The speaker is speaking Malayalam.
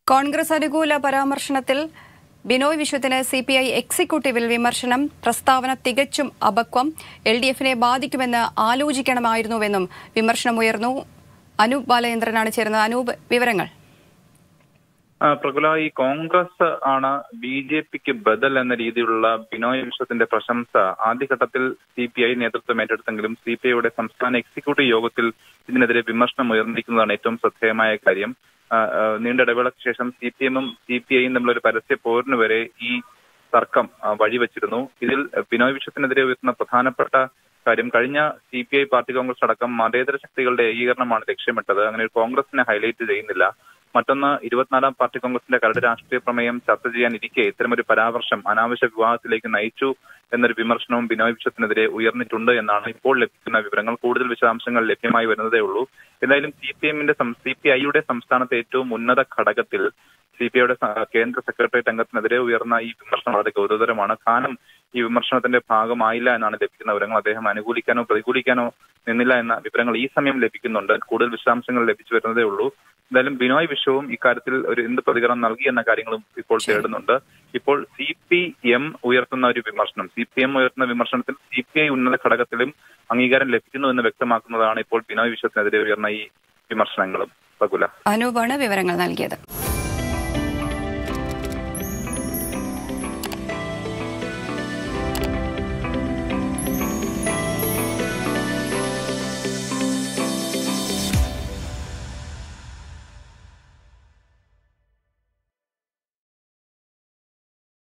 കോൺഗ്രസ് അനുകൂല പരാമർശനത്തിൽ ബിനോയ് വിശ്വത്തിന് സി പി ഐ എക്സിക്യൂട്ടീവിൽ വിമർശനം പ്രസ്താവന തികച്ചും അപക്വം എൽ ഡി എഫിനെ ബാധിക്കുമെന്ന് ആലോചിക്കണമായിരുന്നുവെന്നും വിമർശനമുയർന്നു അനൂപ് ബാലചന്ദ്രനാണ് ചേരുന്നത് അനൂപ് വിവരങ്ങൾ ആ, പ്രകുല ഈ കോൺഗ്രസ് ആണ് ബി ജെ പിക്ക് ബദൽ എന്ന രീതിയിലുള്ള ബിനോയ് വിശ്വത്തിന്റെ പ്രശംസ ആദ്യഘട്ടത്തിൽ സി പി ഐ നേതൃത്വം ഏറ്റെടുത്തെങ്കിലും സി പി ഐയുടെ സംസ്ഥാന എക്സിക്യൂട്ടീവ് യോഗത്തിൽ ഇതിനെതിരെ വിമർശനം ഉയർന്നിരിക്കുന്നതാണ് ഏറ്റവും ശ്രദ്ധേയമായ കാര്യം ആ, ആ, നീണ്ട ഇടവേളയ്ക്ക് ശേഷം സി പി എമ്മും സി പി ഐയും തമ്മിലൊരു പരസ്യ പോരിന് വരെ ഈ തർക്കം ആ, വഴിവെച്ചിരുന്നു ഇതിൽ ബിനോയ് വിശ്വത്തിനെതിരെ ഉയർത്തുന്ന പ്രധാനപ്പെട്ട കാര്യം കഴിഞ്ഞ C P I party Congress അടക്കം മതേതര ശക്തികളുടെ ഏകീകരണമാണ് ലക്ഷ്യമിട്ടത് അങ്ങനെ ഒരു കോൺഗ്രസിനെ ഹൈലൈറ്റ് ചെയ്യുന്നില്ല മറ്റൊന്ന് ഇരുപത്തിനാലാം പാർട്ടി കോൺഗ്രസിന്റെ കരട് രാഷ്ട്രീയ പ്രമേയം ചർച്ച ചെയ്യാനിരിക്കെ ഇത്തരമൊരു പരാമർശം അനാവശ്യ വിവാദത്തിലേക്ക് നയിച്ചു എന്നൊരു വിമർശനവും ബിനോയ് വിശ്വത്തിനെതിരെ ഉയർന്നിട്ടുണ്ട് എന്നാണ് ഇപ്പോൾ ലഭിക്കുന്ന വിവരങ്ങൾ കൂടുതൽ വിശദാംശങ്ങൾ ലഭ്യമായി വരുന്നതേ ഉള്ളൂ എന്തായാലും സി പി എമ്മിന്റെ സി പി ഐയുടെ സംസ്ഥാനത്തെ ഏറ്റവും ഉന്നത ഘടകത്തിൽ സി പി ഐയുടെ കേന്ദ്ര സെക്രട്ടേറിയറ്റ് അംഗത്തിനെതിരെ ഉയർന്ന ഈ വിമർശനം വളരെ ഗൗരവതരമാണ് ഖാനം ഈ വിമർശനത്തിന്റെ ഭാഗമായില്ല എന്നാണ് ലഭിക്കുന്ന വിവരങ്ങൾ അദ്ദേഹം അനുകൂലിക്കാനോ പ്രതികൂലിക്കാനോ നിന്നില്ല എന്ന വിവരങ്ങൾ ഈ സമയം ലഭിക്കുന്നുണ്ട് കൂടുതൽ വിശദാംശങ്ങൾ ലഭിച്ചു വരുന്നതേ ഉള്ളൂ എന്തായാലും ബിനോയ് വിശ്വവും ഇക്കാര്യത്തിൽ ഒരു എന്ത് പ്രതികരണം നൽകി എന്ന കാര്യങ്ങളും ഇപ്പോൾ തേടുന്നുണ്ട് ഇപ്പോൾ സി പി എം ഉയർത്തുന്ന ഒരു വിമർശനം സി പി എം ഉയർത്തുന്ന വിമർശനത്തിൽ സി പി ഐ ഉന്നത ഘടകത്തിലും അംഗീകാരം ലഭിക്കുന്നു എന്ന് വ്യക്തമാക്കുന്നതാണ് ഇപ്പോൾ ബിനോയ് വിശ്വത്തിനെതിരെ ഉയർന്ന ഈ വിമർശനങ്ങളും ബകുല അനൂപാണ് വിവരങ്ങൾ നൽകിയത്